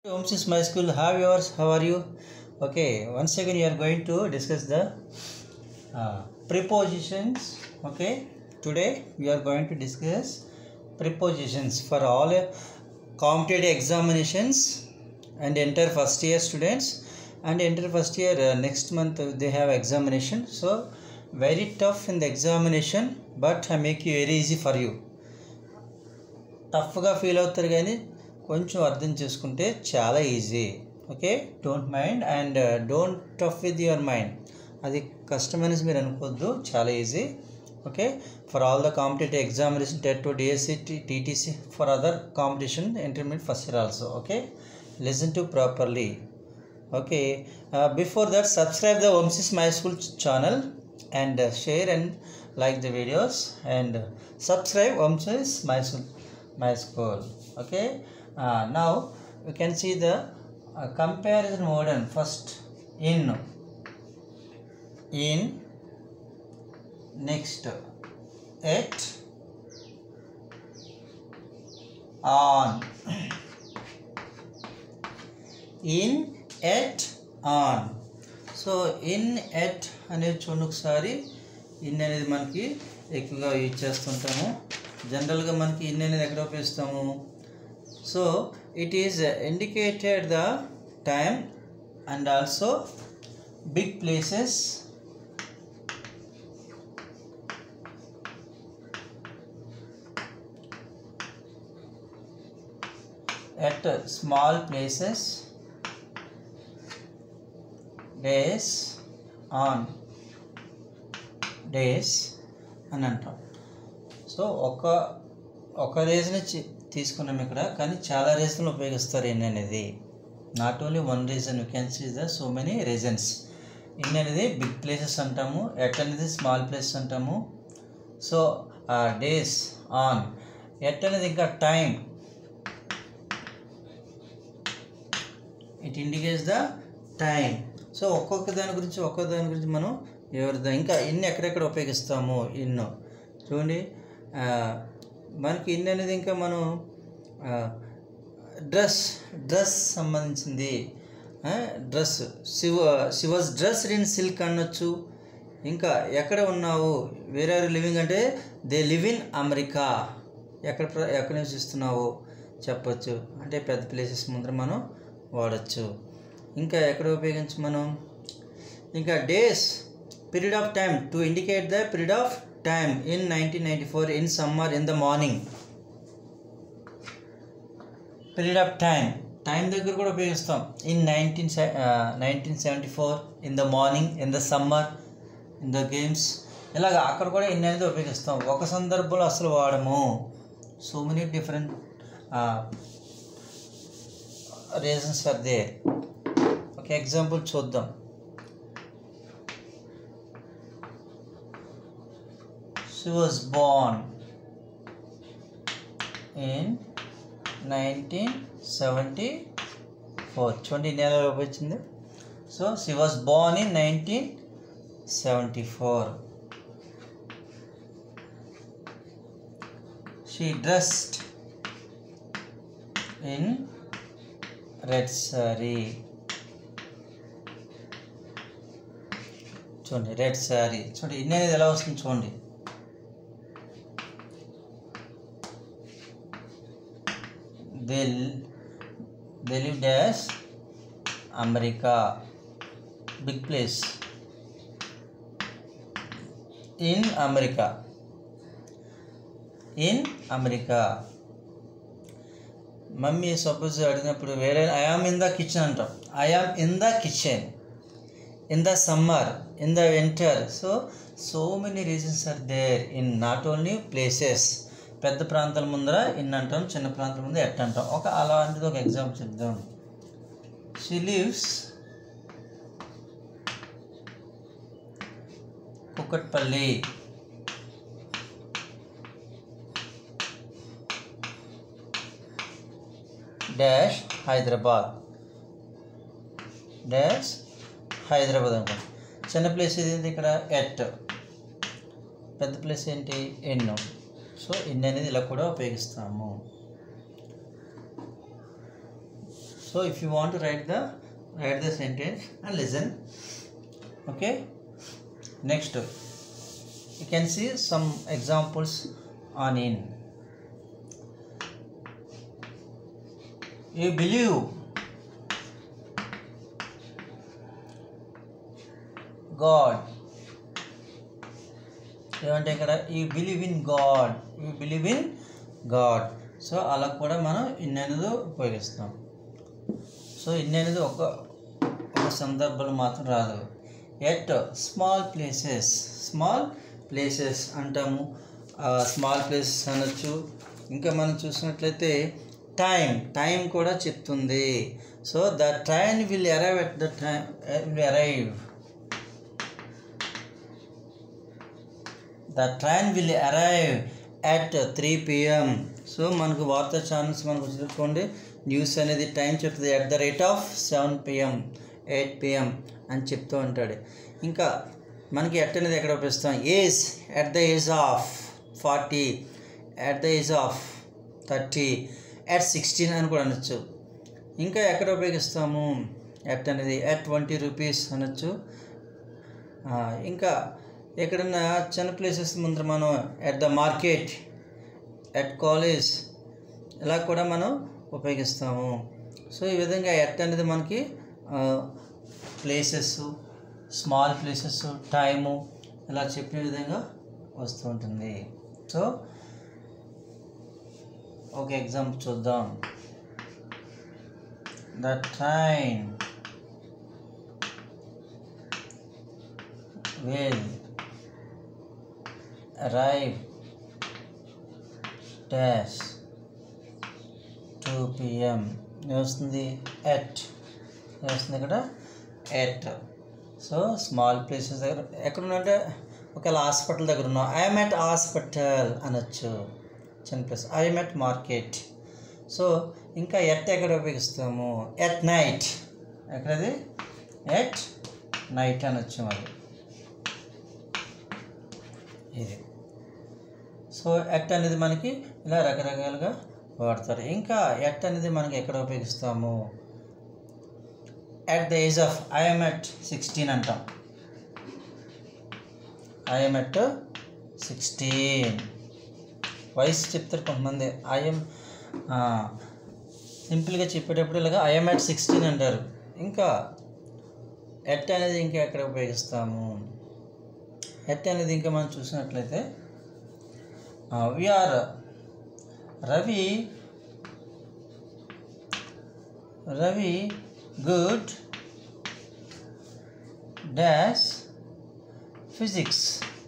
Homes is my school. How yours? How are you? Okay, once again you are going to discuss the uh, prepositions. Okay, today we are going to discuss prepositions for all uh, competitive examinations and enter first year students and enter first year uh, next month uh, they have examination. So very tough in the examination, but I make you very easy for you. టఫ్గా feel అవుతారు కానీ కొంచెం అర్థం చేసుకుంటే చాలా easy okay don't mind and don't tough with your mind అది కష్టమనేసి మీరు అనుకోవద్దు చాలా easy okay for all the competitive examination TET to DSC TTC for other competition intermediate first year also okay listen to properly okay before that subscribe the Vamsi's my school channel and uh, share and like the videos and uh, subscribe Omsis my school my school okay uh, now we can see the uh, comparison modern first in in next at on in at on so in at అనేది చూడండి ఒకసారి in అనేది మనకి ఎక్కువగా use చేస్తుంటాము జనరల్గా మనకి in అనేది ఎక్కడ ఉపయోగిస్తాము so it is indicated the time and also big places at small places days on days అని అంటాం సో ఒక ఒక రీజన్ తీసుకున్నాం ఇక్కడ కానీ చాలా రీజన్లు ఉపయోగిస్తారు ఇన్ అనేది not only one reason you can see the so many reasons in అనేది బిగ్ ప్లేసెస్ అంటాము ఎట్ అనేది స్మాల్ ప్లేసెస్ అంటాము సో డేస్ ఆన్ ఎట్ అనేది ఇంకా time it indicates the time so ఒక్కొక్క దాని గురించి ఒక్కొక్క దాని గురించి మనం ఎవరిదా ఇంకా ఇన్ని ఎక్కడెక్కడ ఉపయోగిస్తాము ఇన్ను చూడండి మనకి ఇన్ని అనేది ఇంకా మనం డ్రెస్ డ్రెస్ సంబంధించింది డ్రెస్ శివ శివస్ డ్రెస్ ఇన్ సిల్క్ అనొచ్చు ఇంకా ఎక్కడ ఉన్నావు వేరే లివింగ్ అంటే దే లివ్ ఇన్ అమెరికా ఎక్కడ ఎక్కడ నివసిస్తున్నావు చెప్పచ్చు అంటే పెద్ద ప్లేసెస్ ముందర మనం వాడచ్చు ఇంకా ఎక్కడ ఉపయోగించి మనం ఇంకా days period of time to indicate the period of time in nineteen ninety four in summer in the morning period of time time దగ్గర కూడా ఉపయోగిస్తాం in nineteen nineteen seventy four in the morning in the summer in the games ఇలాగ అక్కడ కూడా in అనేది ఉపయోగిస్తాం ఒక సందర్భంలో అసలు వాడము so many different reasons for there ఒక ఎగ్జాంపుల్ చూద్దాం she was born in nineteen seventy four చూడండి నెలలో వచ్చింది so she was born in nineteen seventy four she dressed in red sari చూడండి రెడ్ శారీ చూడండి ఇన్ని అనేది ఎలా వస్తుంది చూడండి they they live dash America big place in America in America mummy suppose అడిగినప్పుడు వేరే ఐఆమ్ ఇన్ ద కిచెన్ అంటాం I am in the kitchen in the summer in the winter so so many reasons are there in not only places పెద్ద ప్రాంతాల ముందర in అంటాం చిన్న ప్రాంతాల ముందర ఎట్ అంటాం ఒక అలాంటిది ఒక ఎగ్జాంపుల్ చెప్దాం she lives Kukatpally dash Hyderabad dash Hyderabad అనుకోండి చిన్న ప్లేస్ ఏది ఇక్కడ ఎట్ పెద్ద ప్లేస్ ఏంటి ఎన్నో సో ఇన్ అనేది ఇలా కూడా ఉపయోగిస్తాము so if you want write the write the sentence and listen okay next you can see some examples on in you believe god ఏమంటే ఇక్కడ you believe in God you believe in God so అలా కూడా మనం in అనేది ఉపయోగిస్తాం so in అనేది ఒక ఒక సందర్భంలో మాత్రం రాదు at small places small places అంటాము స్మాల్ ప్లేసెస్ అనొచ్చు ఇంకా మనం చూసినట్లయితే టైం టైం కూడా చెప్తుంది so the train will arrive at the time will arrive the train will arrive at three PM so మనకు వార్తా ఛానల్స్ మనకు చూసుకోండి న్యూస్ అనేది టైం చెప్తుంది at the rate of seven PM eight PM అని చెప్తూ ఉంటాడు ఇంకా మనకి ఎట్ అనేది ఎక్కడ ఉపయోగిస్తాం age at the age of forty eight the age of thirty at sixteen అని కూడా అనొచ్చు ఇంకా ఎక్కడ ఉపయోగిస్తాము ఎట్ అనేది ఎట్ ట్వంటీ రూపీస్ అనొచ్చు ఆ, ఇంకా ఎక్కడన్నా చిన్న ప్లేసెస్ ముందర మనం at the market at college ఇలా కూడా మనం ఉపయోగిస్తాము సో ఈ విధంగా ఎట్ అనేది మనకి ప్లేసెస్ స్మాల్ ప్లేసెస్ టైము ఇలా చెప్పే విధంగా వస్తూ ఉంటుంది సో ఒక ఎగ్జాంపుల్ చూద్దాం the train will arrive dash 2 PM వస్తుంది ఎట్ వస్తుంది ఇక్కడ ఎట్ సో స్మాల్ ప్లేసెస్ దగ్గర ఎక్కడ ఉన్నంటే ఒకవేళ హాస్పిటల్ దగ్గర ఉన్నాం ఐఎమ్ ఎట్ హాస్పిటల్ అనొచ్చు చిన్న place I'm at market so ఇంకా ఎట్ ఎక్కడ ఉపయోగిస్తాము ఎట్ నైట్ ఎక్కడది ఎట్ నైట్ అనొచ్చు మరి ఇది సో ఎట్ అనేది మనకి ఇలా రకరకాలుగా వాడతారు ఇంకా ఎట్ అనేది మనకి ఎక్కడ ఉపయోగిస్తాము at the age of I'm at sixteen అంటాం ఐఎమ్ ఎట్ సిక్స్టీన్ వయసు చెప్తారు కొంతమంది ఐఎమ్ సింపుల్గా చెప్పేటప్పుడు ఇలాగ ఐఎమ్ ఎట్ సిక్స్టీన్ అంటారు ఇంకా ఎట్ అనేది ఇంకా ఎక్కడ ఉపయోగిస్తాము ఎట్ అనేది ఇంకా మనం చూసినట్లయితే we are Ravi Ravi good dash physics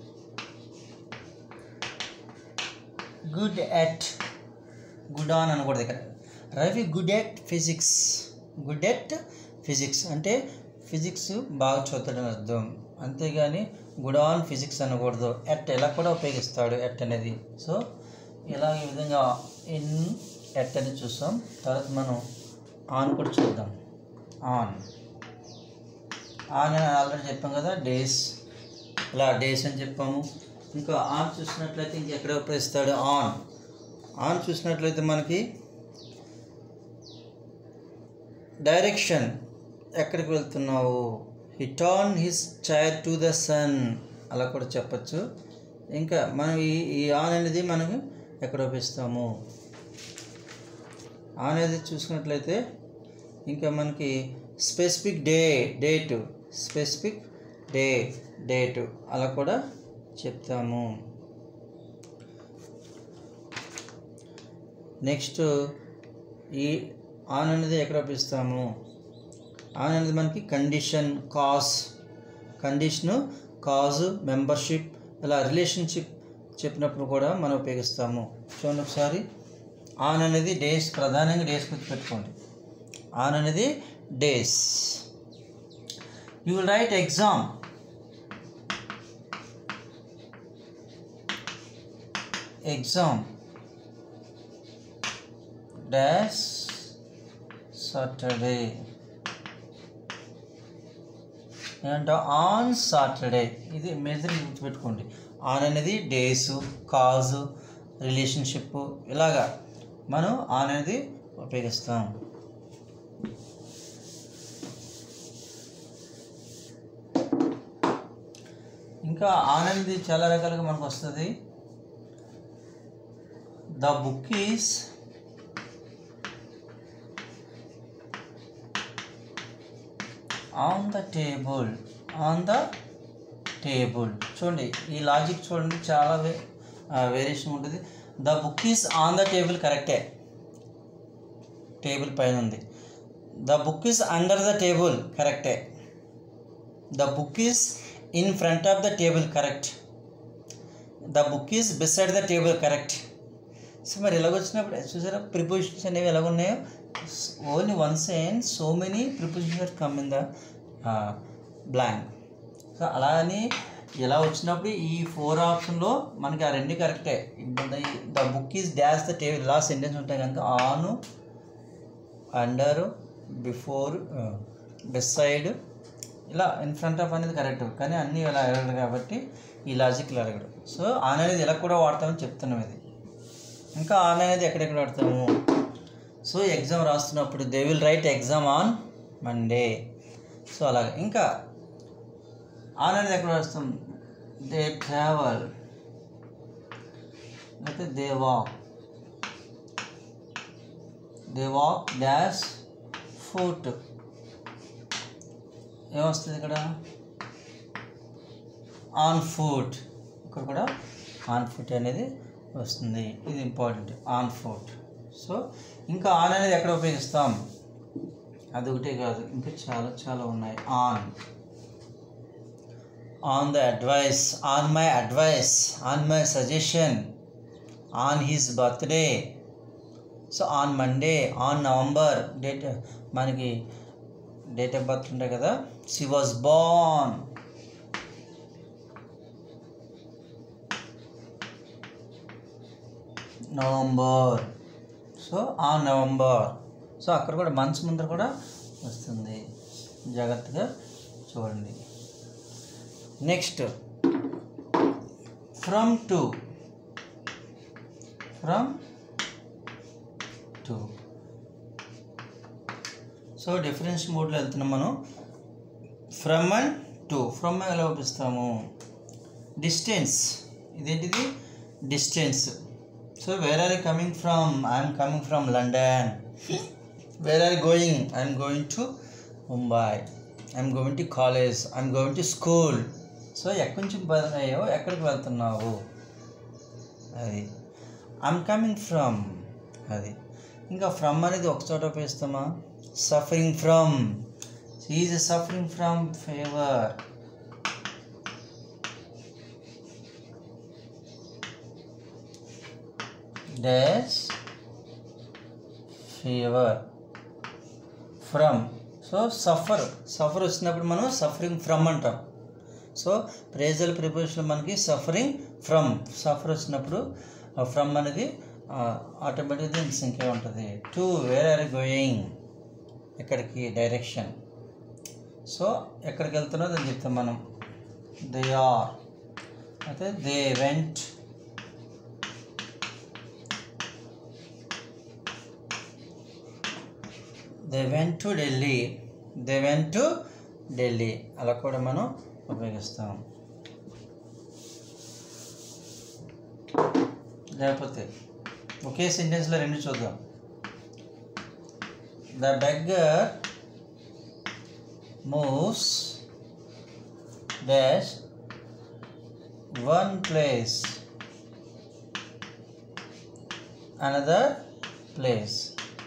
good at good on అనకూడదు ఇక్కడ Ravi good at physics good at physics అంటే ఫిజిక్స్ బాగా చదువుతాడని అర్థం అంతేగాని గుడ్ ఆన్ ఫిజిక్స్ అనకూడదు ఎట్ ఎలా కూడా ఉపయోగిస్తాడు ఎట్ అనేది సో ఇలా ఈ విధంగా ఇన్ ఎట్ అని చూస్తాం తర్వాత మనం ఆన్ కూడా చూద్దాం ఆన్ ఆన్ అని ఆల్రెడీ చెప్పాం కదా డేస్ ఇలా డేస్ అని చెప్పాము ఇంకా ఆన్ చూసినట్లయితే ఇంకెక్కడ ఉపయోగిస్తాడు ఆన్ ఆన్ చూసినట్లయితే మనకి డైరెక్షన్ ఎక్కడికి వెళ్తున్నావు he turn his chair to the sun అలా కూడా చెప్పచ్చు ఇంకా మనం ఈ ఈ ఆన్ అనేది మనం ఎక్కడ ఉపయోగిస్తాము ఆన్ అనేది చూసుకున్నట్లయితే ఇంకా మనకి specific day date specific day date అలా కూడా చెప్తాము నెక్స్ట్ ఈ ఆన్ అనేది ఎక్కడ ఉపయోగిస్తాము ఆన్ అనేది మనకి condition cause condition cause membership ఇలా రిలేషన్షిప్ చెప్పినప్పుడు కూడా మనం ఉపయోగిస్తాము చూడండి ఒకసారి ఆన్ అనేది డేస్ ప్రధానంగా డేస్ గుర్తుపెట్టుకోండి ఆన్ అనేది days you will write exam exam dash Saturday ఏంటంటే ఆన్ సాటర్డే ఇది మెజర్ గుర్తుపెట్టుకోండి ఆన్ అనేది డేసు కాజు రిలేషన్షిప్ ఇలాగా మనం ఆన్ అనేది ఉపయోగిస్తాం ఇంకా ఆన్ అనేది చాలా రకాలుగా మనకు వస్తుంది the book is on the table on the table చూడండి ఈ లాజిక్ చూడండి చాలా వే వేరియేషన్ ఉంటుంది the book is on the table కరెక్టే టేబుల్ పైన ఉంది the book is under the table కరెక్టే the book is in front of the table correct the book is beside the table correct so మరి ఇలాగ వచ్చినప్పుడు చూసారా prepositions అనేవి ఎలాగ ఉన్నాయో only ones and so many prepositions come in the blank so అలా అని ఇలా వచ్చినప్పుడు ఈ ఫోర్ ఆప్షన్లో మనకి ఆ రెండు కరెక్టే the book is dash the table ఇలా సెంటెన్స్ ఉంటాయి కనుక ఆను అండర్ బిఫోర్ బిసైడ్ ఇలా ఇన్ ఫ్రంట్ ఆఫ్ అనేది కరెక్ట్ కానీ అన్నీ ఇలా అడగడు కాబట్టి ఈ లాజిక్లు అడగడు సో ఆన్ అనేది ఇలా కూడా వాడతామని చెప్తున్నాం ఇది ఇంకా ఆన్ అనేది ఎక్కడెక్కడ వాడతాము సో ఎగ్జామ్ రాస్తున్నప్పుడు they will write exam on Monday so అలాగే ఇంకా ఆన్ అనేది ఎక్కడ రాస్తాం దే ట్రావెల్ లేకపోతే they walk they walk dash foot ఏమొస్తుంది ఇక్కడ ఆన్ ఫుట్ ఇక్కడ కూడా ఆన్ ఫుట్ అనేది వస్తుంది ఇది ఇంపార్టెంట్ ఆన్ ఫుట్ సో ఇంకా ఆన్ అనేది ఎక్కడ ఉపయోగిస్తాం అది ఒకటే కాదు ఇంకా చాలా చాలా ఉన్నాయి on on the advice on my advice on my suggestion on his birthday so on Monday on November date మనకి డేట్ ఆఫ్ బర్త్ ఉంటాయి కదా she was born November so ఆ నవంబర్ సో అక్కడ కూడా మంత్స్ ముందర కూడా వస్తుంది జాగ్రత్తగా చూడండి next from to from to so difference మోడ్లో వెళ్తున్నాం మనం ఫ్రమ్ అండ్ టు ఫ్రమ్ ఎలా పంపిస్తాము డిస్టెన్స్ ఇదేంటిది distance so where are coming from I'm coming from London where are going I'm going to Mumbai I'm going to college I'm going to school so ఎక్కడి నుంచి బయలుదేరాయో ఎక్కడికి వెళ్తున్నావు అది ఐఎమ్ కమింగ్ ఫ్రమ్ అది ఇంకా ఫ్రమ్ అనేది ఒక చోట ఉపయోగిస్తామా suffering from is suffering from favour dash fever from so suffer suffer వచ్చినప్పుడు మనం సఫరింగ్ ఫ్రమ్ అంటాం సో ప్రేజల్ ప్రిపోజిషన్ మనకి సఫరింగ్ ఫ్రమ్ సఫర్ వచ్చినప్పుడు ఫ్రమ్ అనేది ఆటోమేటిక్గా సింకే ఉంటుంది టు వేర్ ఆర్ గోయింగ్ ఎక్కడికి డైరెక్షన్ సో ఎక్కడికి వెళ్తున్నదో అని చెప్తాం మనం దే ఆర్ అయితే they went they went to Delhi they went to Delhi అలా కూడా మనం ఉపయోగిస్తాం లేకపోతే ఒకే సెంటెన్స్లో రెండు చూద్దాం the beggar moves dash one place another place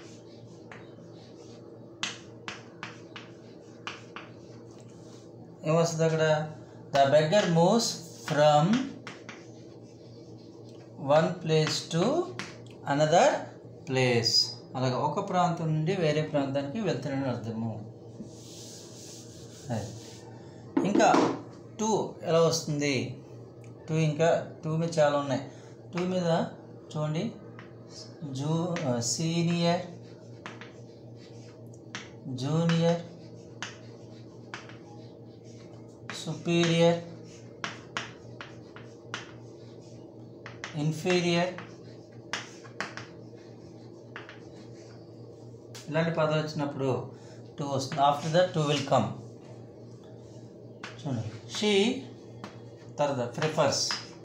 ఏమొస్తుంది అక్కడ the beggar moves from one place to another place అలాగే ఒక ప్రాంతం నుండి వేరే ప్రాంతానికి వెళ్తున్నాడని అర్థము అది. ఇంకా టూ ఎలా వస్తుంది టూ ఇంకా టూ మీద చాలా ఉన్నాయి టూ మీద చూడండి జూ సీనియర్ జూనియర్ superior inferior ఇలాంటి పదాలు వచ్చినప్పుడు టూ వస్తుంది after that to will come చూడండి షీ తర్వాత ప్రిఫర్స్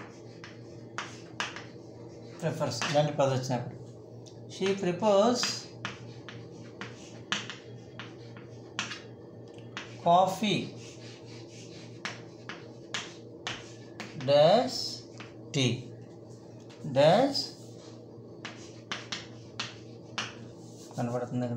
ప్రిఫర్స్ ఇలాంటి పదాలు వచ్చినప్పుడు she prefers coffee dash tea dash కనబడుతుంది ఇక్కడ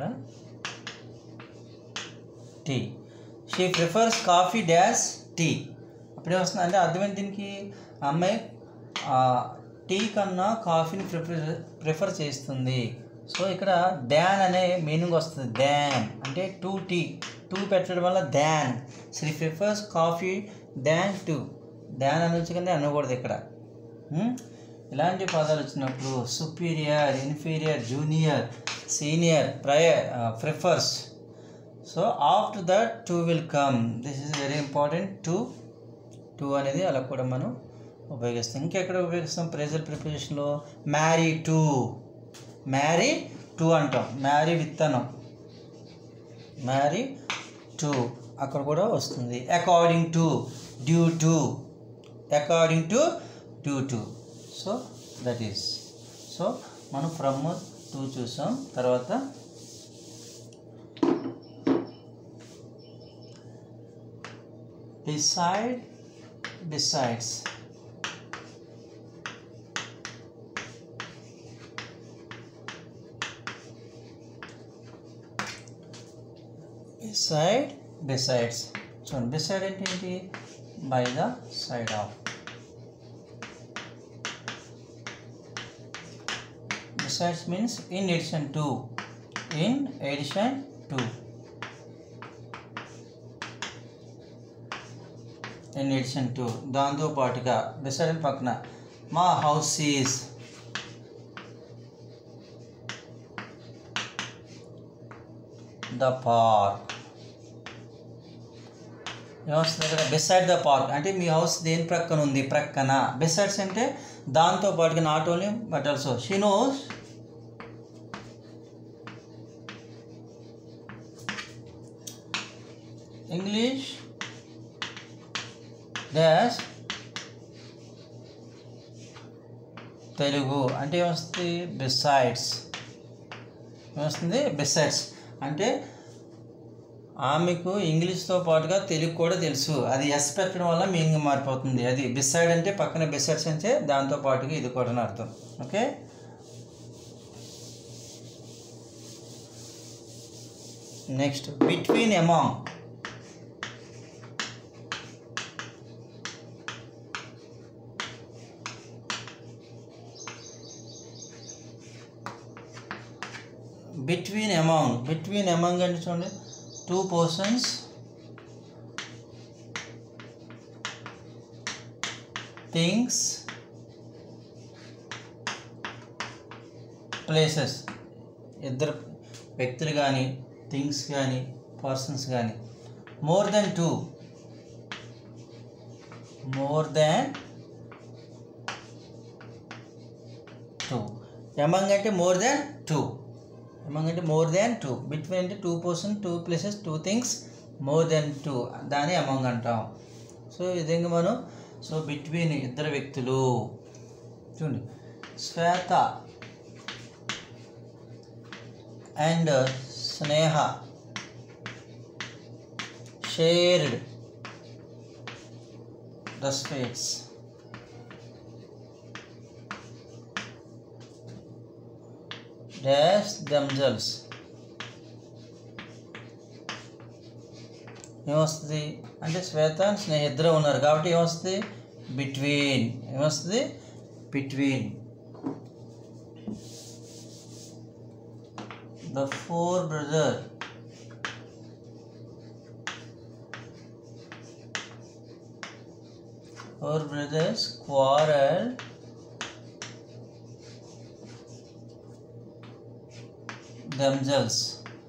tea she prefers coffee dash tea అప్పుడే వస్తుంది అంటే అర్థం ఏంటి దీనికి ఆ అమ్మాయి ఆ, టీ కన్నా కాఫీని ప్రిఫర్ ప్రిఫర్ చేస్తుంది సో ఇక్కడ డాన్ అనే మీనింగ్ వస్తుంది డాన్ అంటే టూ టీ టూ పెట్టడం వల్ల than she prefers coffee than to than అనొచ్చు కానీ అనకూడదు ఇక్కడ ఉం? ఇలాంటి పదాలు వచ్చినప్పుడు superior inferior junior senior prior prefers so after that to will come this is very important to to అనేది అలా కూడా మనం ఉపయోగిస్తాం ఇంకెక్కడ ఉపయోగిస్తాం ప్రెజర్ ప్రిపరేషన్లో మ్యారీ టు మ్యారీ టు అంటాం మ్యారీ విత్తనం మ్యారీ టు అక్కడ కూడా వస్తుంది according to due to according to due to so that is so మనం ఫ్రమ్ టూ చూసాం తర్వాత beside besides beside besides చూడండి beside అంటే ఏంటి by the side of besides means in addition to in addition to in addition to దాంతో పాటుగా beside పక్కన మా హౌస్ ఈజ్ ద పార్క్ ఏమొస్తుంది ఇక్కడ బిసైడ్ ద పార్క్ అంటే మీ హౌస్ దేని ప్రక్కన ఉంది ప్రక్కన బిసైడ్స్ అంటే దాంతో పాటుగా not only but also she knows English dash Telugu అంటే ఏమొస్తుంది బిసైడ్స్ ఏమొస్తుంది బిసైడ్స్ అంటే ఆమెకు ఇంగ్లీష్తో పాటుగా తెలుగు కూడా తెలుసు అది ఎస్ పెట్టడం వల్ల మీనింగ్ మారిపోతుంది అది బిసైడ్ అంటే పక్కన బిసైడ్స్ అంటే దాంతో పాటుగా ఇది కూడా అని అర్థం okay next between among between among between among అంటే చూడండి టూ పర్సన్స్ థింగ్స్ ప్లేసెస్ ఇద్దరు వ్యక్తులు కానీ థింగ్స్ కానీ పర్సన్స్ కానీ more than two more than two among అంటే మోర్ దాన్ టూ ఎమంగ్ అంటే మోర్ దాన్ టూ బిట్వీన్ అంటే two person two places two things more than two దాన్ని అమంగ్ అంటాం సో ఈ విధంగా మనం సో బిట్వీన్ ఇద్దరు వ్యక్తులు చూడండి Shweta and Sneha shared the space dash themselves ఏమొస్తుంది అంటే శ్వేత and స్నేహ ఇద్దరు ఉన్నారు కాబట్టి ఏమొస్తుంది బిట్వీన్ ఏమొస్తుంది between the four brother four brothers quarrel themselves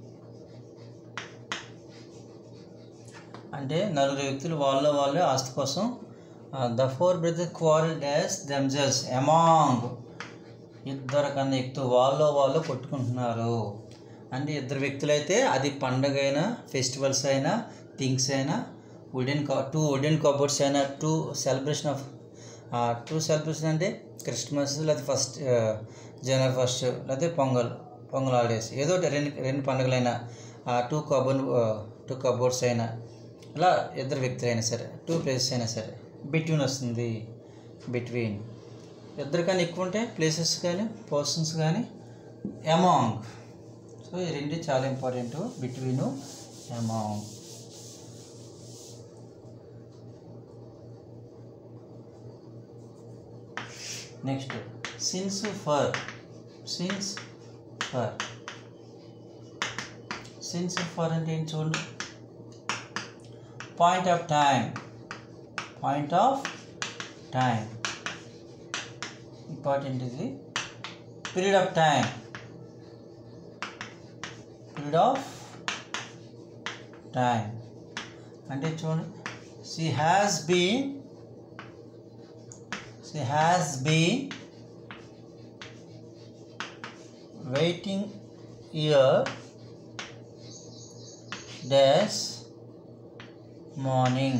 అంటే నలుగురు వ్యక్తులు వాళ్ళ వాళ్ళే ఆస్తి కోసం the four brother quarrel dash themselves among ఇద్దరు కన్నా ఎక్కువ వాళ్ళు వాళ్ళు కొట్టుకుంటున్నారు అంటే ఇద్దరు వ్యక్తులు అయితే అది పండగ అయినా ఫెస్టివల్స్ అయినా థింగ్స్ అయినా వుడెన్ కా టూ వుడెన్ కబోర్డ్స్ అయినా two celebration of two celebration అంటే క్రిస్మస్ లేకపోతే ఫస్ట్ జనవరి ఫస్ట్ లేకపోతే పొంగల్ పొంగల్ హాలిడేస్ ఏదో ఒకటి రెండు రెండు పండుగలైనా టూ కబోర్డ్ టూ కబోర్డ్స్ అయినా ఇలా ఇద్దరు వ్యక్తులు అయినా సరే టూ ప్లేసెస్ అయినా సరే బిట్వీన్ వస్తుంది బిట్వీన్ ఇద్దరికన్నా ఎక్కువ ఉంటే ప్లేసెస్ కానీ పర్సన్స్ కానీ అమాంగ్ సో ఈ రెండు చాలా important between among next since for since for since for అంటే ఏంటి చూడండి point of time point of time important ఇది period of time period of time అంటే చూడండి she has been she has been waiting here this morning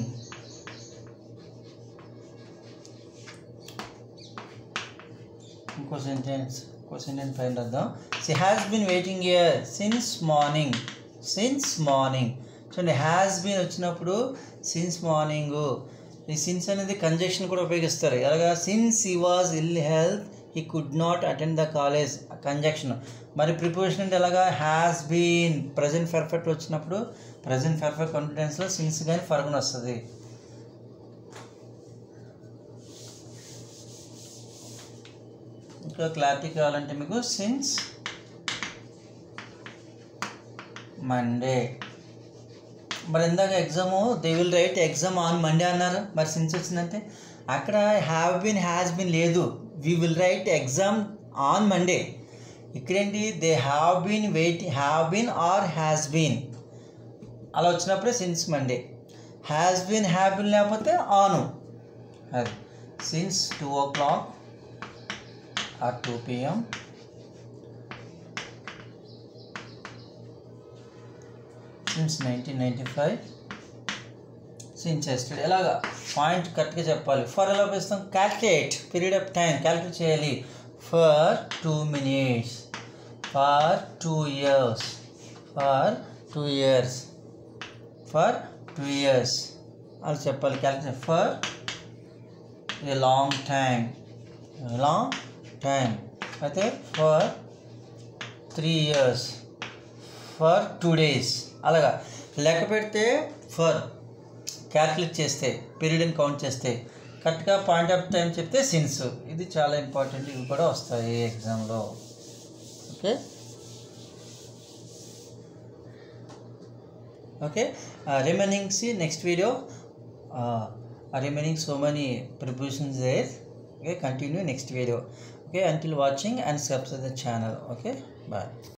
ఇంకో sentence ఇంకో sentence పైన రాద్దాం she has been waiting here since morning since morning చూడండి has been వచ్చినప్పుడు since morning ఈ since అనేది కంజక్షన్ కూడా ఉపయోగిస్తారు ఎలాగా since he was ill health he could not attend the college conjunction మరి ప్రిపరేషన్ అంటే ఎలాగా హ్యాస్ బీన్ ప్రజెంట్ పర్ఫెక్ట్ వచ్చినప్పుడు ప్రజెంట్ పర్ఫెక్ట్ కాన్ఫిడెన్స్లో సిన్స్ కానీ ఫరకన వస్తుంది ఇంకా క్లారిటీ కావాలంటే మీకు సిన్స్ మండే మరి ఇందాక exam they will write exam on Monday అన్నారు మరి సిన్స్ వచ్చిందంటే అక్కడ హ్యావ్ బీన్ హ్యాస్ బీన్ లేదు we will write exam on Monday ఇక్కడేంటి they have been wait have been or has been అలా వచ్చినప్పుడే since Monday has been have been లేకపోతే ఆను అది since two o'clock or two PM since nineteen ninety five since ఎస్టెడ్ ఎలాగా point కరెక్ట్గా చెప్పాలి ఫర్ ఎలా ఉపయోగిస్తాం calculate period of time calculate చేయాలి for two minutes for two years for two years for two years అలా చెప్పాలి calculate for a long time long time అయితే for three years for two days అలాగా లెక్క పెడితే for calculate చేస్తే పీరియడ్ని count చేస్తే కరెక్ట్గా పాయింట్ ఆఫ్ టైం చెప్తే సిన్స్ ఇది చాలా ఇంపార్టెంట్ ఇవి కూడా వస్తాయి ఎగ్జామ్లో okay okay remaining see next video remaining so many preparations there okay continue next video okay until watching and subscribe the channel okay bye